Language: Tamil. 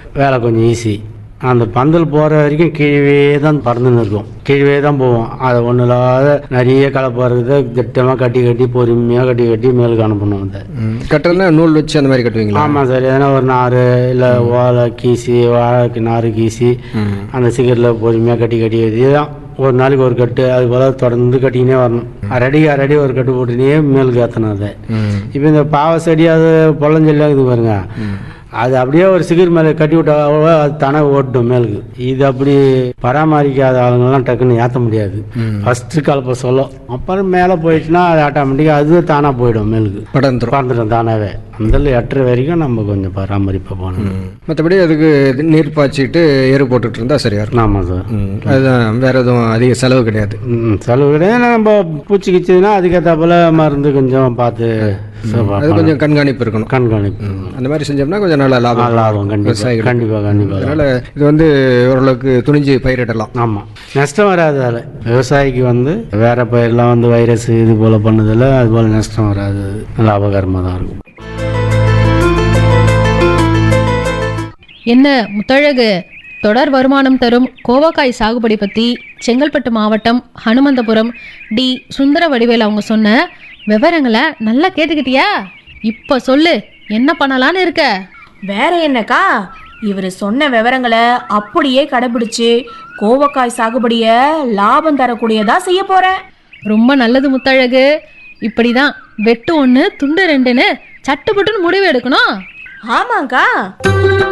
வேலை கொஞ்சம் ஈஸி அந்த பந்தல் போகிற வரைக்கும் கீழே தான் பறந்துன்னு இருக்கும் கீழே தான் போவோம் அதை ஒன்றும் இல்லாத நிறைய கலப்பை இருக்குது திட்டமாக கட்டி கட்டி பொறுமையாக கட்டி கட்டி மேலுக்கு அனுப்பணும் அதை ம். கட்டுறதுனா நூல் வச்சு அந்த மாதிரி கட்டுவீங்களா ஆமாம் சார் எதனா ஒரு நார் இல்லை ஓலை கீசி வாழைக்கு நார் கீசி ம். அந்த சிகரில் பொறுமையாக கட்டி கட்டி இதுதான் ஒரு நாளைக்கு ஒரு கட்டு அது போல் தொடர்ந்து கட்டிக்கினே வரணும் அரடி அரடி ஒரு கட்டு போட்டுனே மேலுக்கு ஏற்றணும் அதை ம். இப்போ இந்த பாவ செடி அது பொள்ளஞ்செல்லாம் இருக்குது பாருங்க அது அப்படியே ஒரு சிகர் மேலே கட்டி விட்டா அது தானே ஓட்டும் மேலுக்கு இது அப்படி பராமரிக்காத ஆளுங்கெல்லாம் டக்குன்னு ஏற்ற முடியாது ஃபஸ்ட்டு கலப்பை சொல்லும் அப்புறம் மேலே போயிடுச்சுன்னா அது ஆட்டோமேட்டிக்காக அதுவே தானாக போயிடும் மேலுக்கு படர்ந்துரும் பறந்துடும் தானாகவே அந்த எட்டுற வரைக்கும் நம்ம கொஞ்சம் பராமரிப்பை போகணும் மற்றபடி அதுக்கு இது நீர் பாய்ச்சிட்டு எரு போட்டுட்டு இருந்தா சரியா இருக்கும் ஆமாம் சார் ம். அதுதான் வேற எதுவும் அதிக செலவு கிடையாது ம், செலவு கிடையாது நம்ம பூச்சி கிச்சுதுன்னா அதுக்கேற்றாப்புல மருந்து கொஞ்சம் பார்த்து அது கொஞ்சம் கண்காணிப்பு இருக்கணும் கண்காணிப்பு அந்த மாதிரி செஞ்சோம்னா கொஞ்சம் நல்லா லாபம் லாபம் கண்டிப்பாக விவசாயிகளுக்கு. கண்டிப்பாக கண்டிப்பாக அதனால இது வந்து ஓரளவுக்கு துணிஞ்சு பயிரிடலாம் ஆமாம் நஷ்டம் வராது அதில் விவசாயிக்கு வந்து வேற பயிரெலாம் வந்து வைரஸ் இது போல் பண்ணதில் அது போல் நஷ்டம் வராது லாபகரமாக தான் இருக்கும் என்ன முத்தழகு தொடர் வருமானம் தரும் கோவக்காய் சாகுபடி பற்றி செங்கல்பட்டு மாவட்டம் ஹனுமந்தபுரம் டி சுந்தர வடிவேல் அவங்க சொன்ன விவரங்களை நல்லா கேட்டுக்கிட்டியா இப்போ சொல்லு என்ன பண்ணலான்னு இருக்க வேற என்னக்கா இவர் சொன்ன விவரங்களை அப்படியே கடைபிடிச்சு கோவக்காய் சாகுபடிய லாபம் தரக்கூடியதா செய்ய போறேன் ரொம்ப நல்லது முத்தழகு இப்படிதான் வெட்டு ஒன்று துண்டு ரெண்டுன்னு சட்டுப்பட்டுன்னு முடிவு எடுக்கணும் ஆமாக்கா